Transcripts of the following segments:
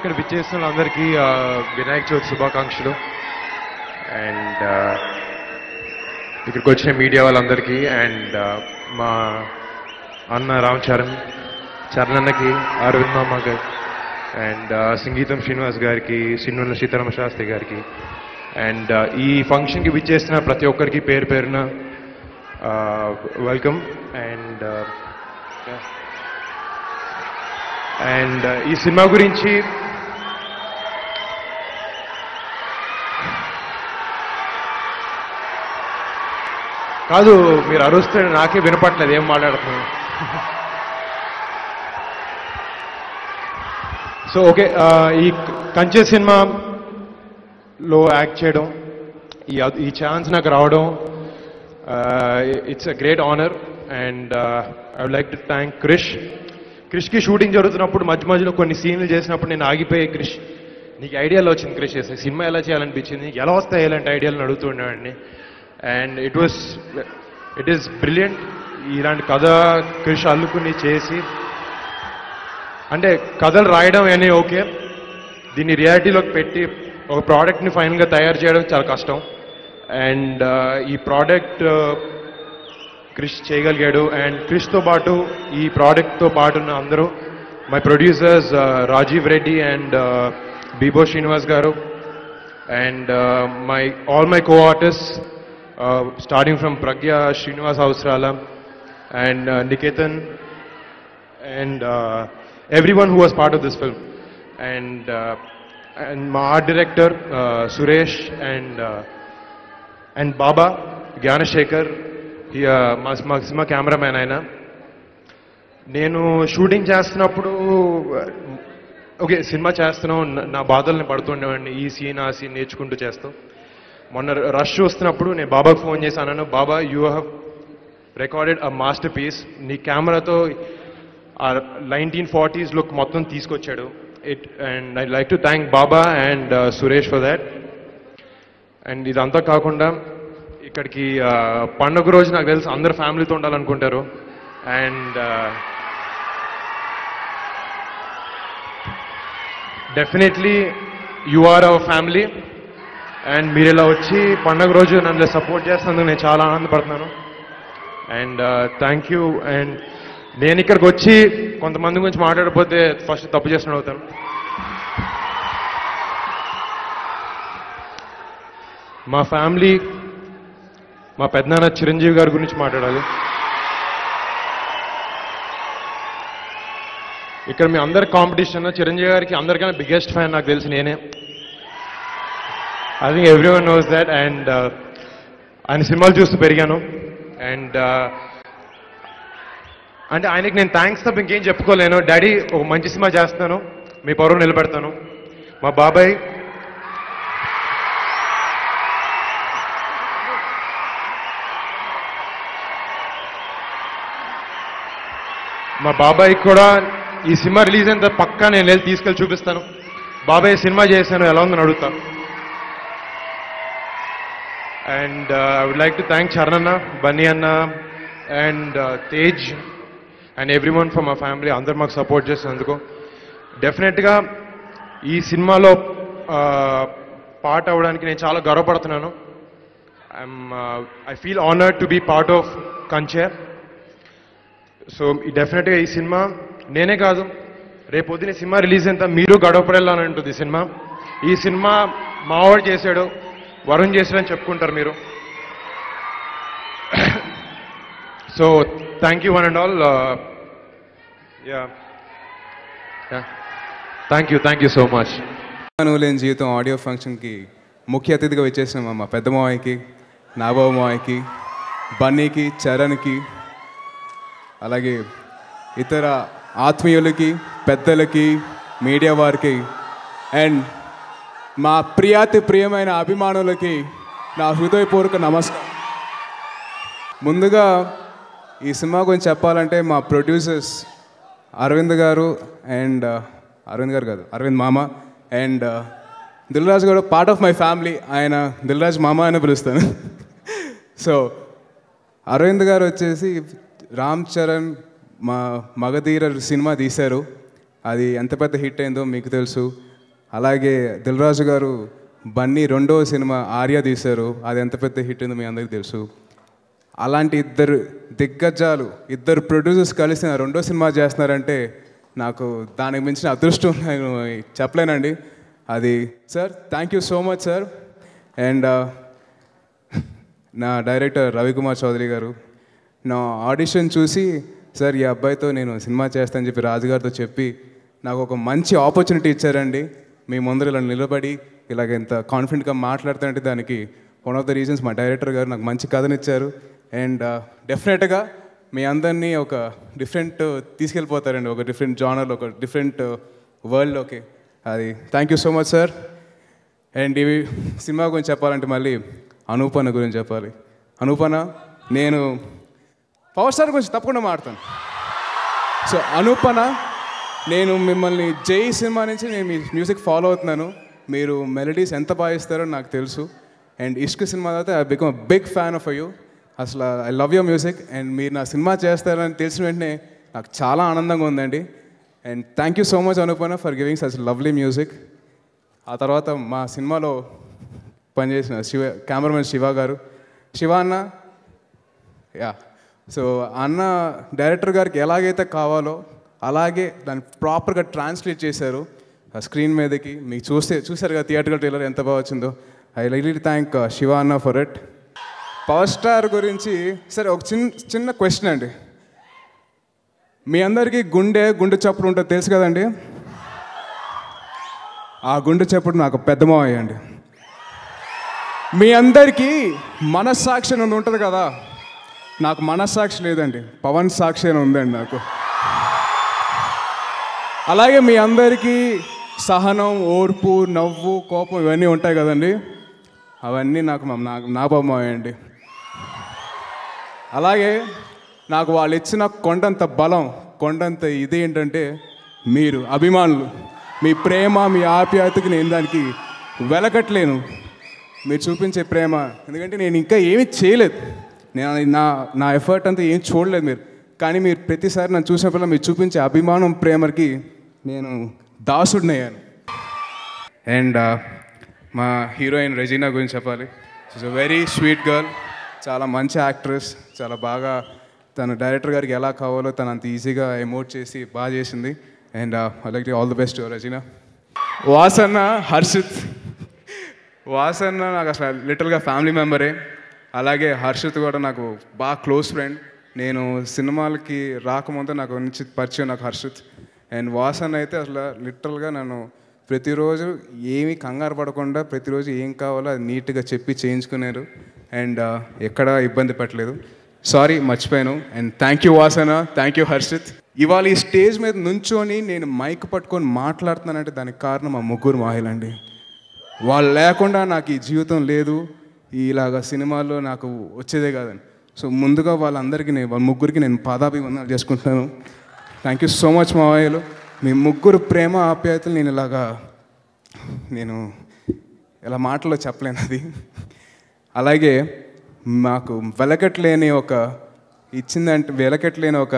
ఇక్కడ విచ్చేసిన వాళ్ళందరికీ ఆ, వినాయక చవితి శుభాకాంక్షలు అండ్ ఇక్కడికి వచ్చిన మీడియా వాళ్ళందరికీ అండ్ మా అన్న రామ్ చరణ్ చరణ్ అన్నకి అరవింద్ మామ గారు అండ్ సంగీతం శ్రీనివాస్ గారికి సిన్నుల సీతారామ శాస్త్రి గారికి అండ్ ఈ ఫంక్షన్కి విచ్చేసిన ప్రతి ఒక్కరికి పేరు పేరున వెల్కమ్ అండ్ అండ్ ఈ సినిమా గురించి కాదు మీరు అరుస్తే నాకే వినపట్లేదు ఏం మాట్లాడుతున్నాను సో ఓకే ఈ కంచె సినిమాలో యాక్ట్ చేయడం ఈ అద్- ఈ ఛాన్స్ నాకు రావడం it's a great honour and I would like to thank Krish క్రిష్కి షూటింగ్ జరుగుతున్నప్పుడు మధ్య మధ్యలో కొన్ని సీన్లు చేసినప్పుడు నేను ఆగిపోయి క్రిష్ నీకు ఐడియాలో వచ్చింది క్రిష్ చేసే సినిమా ఎలా చేయాలనిపించింది నీకు ఎలా వస్తాయి ఇలాంటి ఐడియాలను అడుగుతుండేవాడిని and it was it is brilliant ఇలాంటి కథ క్రిష్ అల్లుకుని చేసి అంటే కథలు రాయడం అని ఓకే దీన్ని రియాలిటీలోకి పెట్టి ఒక ప్రోడక్ట్ని ఫైనల్గా తయారు చేయడం చాలా కష్టం అండ్ ఈ ప్రోడక్ట్ క్రిష్ చేయగలిగాడు అండ్ క్రిష్తో పాటు ఈ ప్రోడక్ట్తో పాటు ఉన్న అందరూ my producers Rajeev Reddy and Bibo Srinivas garu and my all my co artist starting from Pragya Srinivas Avasarala and Niketan and uh, everyone who was part of this film. And uh, and my art director uh, Suresh and uh, and Baba Gyanashekar, he uh, మా మా cinema cameraman ఆయన నేను shooting చేస్తున్నప్పుడు okay cinema చేస్తున్నాం నా- నా బాధల్ని పడుతుండేవాడిని ఈ సీన్ ఆ సీన్ నేర్చుకుంటూ చేస్తాం మొన్న రష్ వస్తున్నప్పుడు నేను బాబాకు ఫోన్ చేసి అన్నాను Baba you have recorded a masterpiece నీ కెమెరాతో ఆ నైన్టీన్ ఫార్టీస్ లుక్ మొత్తం తీసుకొచ్చాడు it and I like to thank Baba and Suresh for that and ఇదంతా కాకుండా ఇక్కడికి ఆ, పండుగ రోజు నాకు తెలుసు అందరు ఫ్యామిలీతో ఉండాలనుకుంటారు and definitely you are our family and మీరు ఇలా వచ్చి పండుగ రోజు నన్ను సపోర్ట్ చేస్తున్నందుకు నేను చాలా ఆనందపడుతున్నాను అండ్ థ్యాంక్ యూ అండ్ నేను ఇక్కడికి వచ్చి కొంతమంది గురించి మాట్లాడకపోతే ఫస్ట్ తప్పు చేసిన అవుతాను మా ఫ్యామిలీ మా పెద్దనాన్న చిరంజీవి గారి గురించి మాట్లాడాలి ఇక్కడ మీ అందరి కాంపిటీషన్ చిరంజీవి గారికి అందరికన్నా బిగ్గెస్ట్ ఫ్యాన్ నాకు తెలిసి నేనే I think everyone knows that and ఆయన సినిమాలు చూస్తూ పెరిగాను అండ్ అంటే ఆయనకి నేను థ్యాంక్స్ తప్ప ఇంకేం చెప్పుకోలేను డాడీ ఒక మంచి సినిమా చేస్తాను మీ పరువు నిలబెడతాను మా బాబాయ్ మా బాబాయ్ కూడా ఈ సినిమా రిలీజ్ అయిన తర్వాత పక్కా నేను వెళ్ళి తీసుకెళ్ళి చూపిస్తాను బాబాయ్ సినిమా చేశాను ఎలా ఉందని అడుగుతా and I would like to thank Charan అన్న బన్నీ అన్న and Tej and everyone for మా ఫ్యామిలీ అందరు మాకు సపోర్ట్ చేసినందుకు డెఫినెట్గా ఈ సినిమాలో పార్ట్ అవ్వడానికి నేను చాలా గర్వపడుతున్నాను I'm I feel honoured to be part of Kanche so డెఫినెట్గా ఈ సినిమా నేనే కాదు రేపు పొద్దున ఈ సినిమా రిలీజ్ అయిన తర్వాత మీరు గడవపడేలా ఉంటుంది ఈ సినిమా ఈ సినిమా మావాడు చేశాడు వరుణ్ చేశాడని చెప్పుకుంటారు మీరు so thank you one and all ya thank you thank you so much నువ్వు లేని జీవితం ఆడియో ఫంక్షన్కి ముఖ్య అతిథిగా వచ్చేసిన మా పెద్ద మావయ్యకి నాబాబు మావయ్యకి బన్నీకి చరణ్కి అలాగే ఇతర ఆత్మీయులకి పెద్దలకి మీడియా వారికి అండ్ మా ప్రియాతి ప్రియమైన అభిమానులకి నా హృదయపూర్వక నమస్కారం ముందుగా ఈ సినిమా గురించి చెప్పాలంటే మా ప్రొడ్యూసర్స్ అరవింద్ గారు అండ్ అరవింద్ గారు కాదు అరవింద్ మామ అండ్ దిల్రాజ్ గారు పార్ట్ ఆఫ్ మై ఫ్యామిలీ ఆయన దిల్రాజ్ మామ అని పిలుస్తాను సో అరవింద్ గారు వచ్చేసి రామ్ చరణ్ మా మగధీర సినిమా తీశారు అది ఎంత పెద్ద హిట్ అయిందో మీకు తెలుసు అలాగే దిల్రాజు గారు బన్నీ రెండవ సినిమా ఆర్య తీశారు అది ఎంత పెద్ద హిట్ ఉందో మీ అందరికీ తెలుసు అలాంటి ఇద్దరు దిగ్గజాలు ఇద్దరు ప్రొడ్యూసర్స్ కలిసి నా రెండో సినిమా చేస్తున్నారంటే నాకు దానికి మించిన అదృష్టం నేను చెప్పలేనండి అది sir thank you so much sir and నా డైరెక్టర్ రవికుమార్ చౌదరి గారు నా ఆడిషన్ చూసి సార్ ఈ అబ్బాయితో నేను సినిమా చేస్తానని చెప్పి రాజుగారితో చెప్పి నాకు ఒక మంచి ఆపర్చునిటీ ఇచ్చారండి మీ ముందర ఇలా నిలబడి ఇలాగ ఇంత కాన్ఫిడెంట్గా మాట్లాడుతుంటే దానికి వన్ ఆఫ్ ద రీజన్స్ మా డైరెక్టర్ గారు నాకు మంచి కథనిచ్చారు అండ్ డెఫినెట్గా మీ అందరినీ ఒక డిఫరెంట్ తీసుకెళ్ళిపోతారండి ఒక డిఫరెంట్ జానర్లో ఒక డిఫరెంట్ వరల్డ్లోకి అది thank you so much sir and ఇవి సినిమా గురించి చెప్పాలంటే మళ్ళీ అనూపన గురించి చెప్పాలి అనూపన నేను పవర్ స్టార్ గురించి తప్పకుండా మాడతాను సో అనూపన నేను మిమ్మల్ని జై సినిమా నుంచి నేను మీ మ్యూజిక్ ఫాలో అవుతున్నాను మీరు మెలడీస్ ఎంత బాగా ఇస్తారో నాకు తెలుసు అండ్ ఇష్క్ సినిమా తర్వాత I become big fan of you అసలు I love your music and మీరు నా సినిమా చేస్తారని తెలిసిన వెంటనే నాకు చాలా ఆనందంగా ఉందండి and thank you so much అనుపన for giving such lovely music ఆ తర్వాత మా సినిమాలో పనిచేసిన శివ కెమెరామెన్ శివ గారు శివ అన్న యా సో అన్న డైరెక్టర్ గారికి ఎలాగైతే కావాలో అలాగే దాన్ని ప్రాపర్గా ట్రాన్స్లేట్ చేశారు ఆ స్క్రీన్ మీదకి మీకు చూస్తే చూసారు కదా థియేటర్గా ట్రైలర్ ఎంత బాగా వచ్చిందో ఐ రియలీ థ్యాంక్ శివ అన్న ఫర్ ఇట్ పవర్ స్టార్ గురించి సరే ఒక చిన్న చిన్న క్వశ్చన్ అండి మీ అందరికీ గుండె గుండె చప్పుడు ఉంటుంది తెలుసు కదండి ఆ గుండె చప్పుడు నాకు పెద్ద మావయ్య అండి మీ అందరికీ మనస్సాక్షి అని ఉంటుంది కదా నాకు మనస్సాక్షి లేదండి పవన్ సాక్షి అని ఉందండి నాకు అలాగే మీ అందరికీ సహనం ఓర్పు నవ్వు కోపం ఇవన్నీ ఉంటాయి కదండి అవన్నీ నాకు మా- నాకు నా బొమ్మాయి అండి అలాగే నాకు వాళ్ళు ఇచ్చిన కొండంత బలం కొండంత ఇది ఏంటంటే మీరు అభిమానులు మీ ప్రేమ మీ ఆప్యాయతకి నేను దానికి వెలకట్లేను మీరు చూపించే ప్రేమ ఎందుకంటే నేను ఇంకా ఏమీ చేయలేదు నేను అది నా నా ఎఫర్ట్ అంతా ఏం చూడలేదు మీరు కానీ మీరు ప్రతిసారి నన్ను చూసినప్పుడు మీరు చూపించే అభిమానం ప్రేమకి నేను దాసుడినయ్యాను అండ్ మా హీరోయిన్ రెజీనా గురించి చెప్పాలి is a very sweet girl చాలా మంచి యాక్ట్రెస్ చాలా బాగా తన డైరెక్టర్ గారికి ఎలా కావాలో తను అంత ఈజీగా ఎమోట్ చేసి బాగా చేసింది and I like all the best Regina వాసన్న హర్షిత్ వాసన్న నాకు అసలు లిటిల్గా ఫ్యామిలీ మెంబరే అలాగే హర్షిత్ కూడా నాకు బాగా క్లోజ్ ఫ్రెండ్ నేను సినిమాలకి రాకముందే నాకు నుంచి పరిచయం నాకు హర్షిత్ అండ్ వాసన్ అయితే అసలు లిటరల్గా నన్ను ప్రతిరోజు ఏమీ కంగారు పడకుండా ప్రతిరోజు ఏం కావాలో అది నీట్గా చెప్పి చేయించుకున్నారు అండ్ ఎక్కడ ఇబ్బంది పెట్టలేదు సారీ మర్చిపోయాను అండ్ థ్యాంక్ యూ వాసన థ్యాంక్ యూ హర్షిత్ ఇవాళ ఈ స్టేజ్ మీద నుంచొని నేను మైక్ పట్టుకొని మాట్లాడుతున్నానంటే దానికి కారణం మా ముగ్గురు మహిళండి వాళ్ళు లేకుండా నాకు ఈ జీవితం లేదు ఇలాగ సినిమాల్లో నాకు వచ్చేదే కాదండి సో ముందుగా వాళ్ళందరికీ నేను వాళ్ళ ముగ్గురికి నేను పాదాభివందనాలు చేసుకుంటున్నాను థ్యాంక్ యూ సో మచ్ మావయ్యలు మీ ముగ్గురు ప్రేమ ఆప్యాయతలు నేను ఇలాగా నేను ఇలా మాటల్లో చెప్పలేను అది అలాగే మాకు వెలకట్లేని ఒక ఇచ్చిందంటే వెలకట్లేని ఒక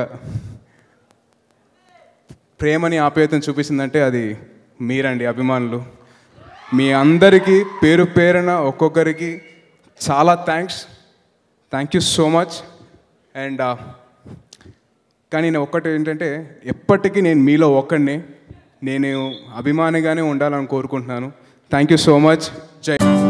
ప్రేమని ఆప్యాయతను చూపిస్తుందంటే అది మీరండి అభిమానులు మీ అందరికీ పేరు పేరున ఒక్కొక్కరికి చాలా thanks thank you so much and కానీ నేను ఒక్కటి ఏంటంటే ఎప్పటికీ నేను మీలో ఒక్కడిని నేను అభిమానిగానే ఉండాలని కోరుకుంటున్నాను థ్యాంక్ యూ సో మచ్ జై